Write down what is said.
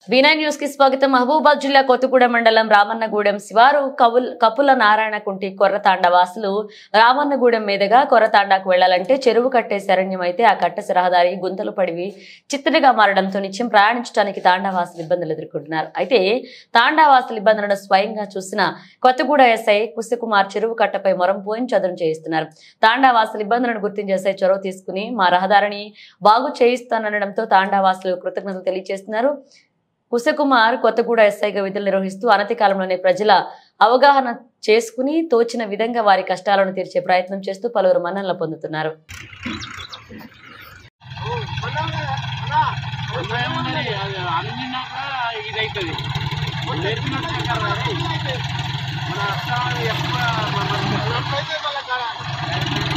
Vinay news కి స్వాగతం మహబూబాద్ జిల్లా కొత్తగూడెం మండలం రామన్నగూడెం శివారు కవుల్ కపుల నారాయణకుంటి కొర్రతాండ వాసులు రామన్నగూడెం మీదుగా కొర్రతాండాకు వెళ్లాలంటే చెరువు కట్టే శరణ్యం అయితే ఆ కట్ట రహదారి గుంతలు పడివి చిత్తడిగా మారడంతో నిత్యం ప్రయాణించడానికి తాండావాసులు ఇబ్బందులు ఎదుర్కొంటున్నారు అయితే తాండావాసుల ఇబ్బందులను స్వయంగా చూసిన కొత్తగూడ ఎస్ఐ కుశకుమార్ చెరువు కట్టపై మొరం పోయిన చదును చేయిస్తున్నారు తాండావాసుల ఇబ్బందులను గుర్తించి ఎస్ఐ చొరవ తీసుకుని మా రహదారిని బాగు చేయిస్తానడంతో తాండావాసులు కృతజ్ఞతలు తెలియజేస్తున్నారు కుశకుమార్ కొత్తగూడ ఎస్ఐగా విధులు నిర్వహిస్తూ అనతి కాలంలోనే ప్రజల అవగాహన చేసుకుని తోచిన విధంగా వారి కష్టాలను తీర్చే ప్రయత్నం చేస్తూ పలువురు మన్ననలు పొందుతున్నారు ఇదైతుంది లేపినట్టే కదా మన అస్సాం ఎక్కువ మన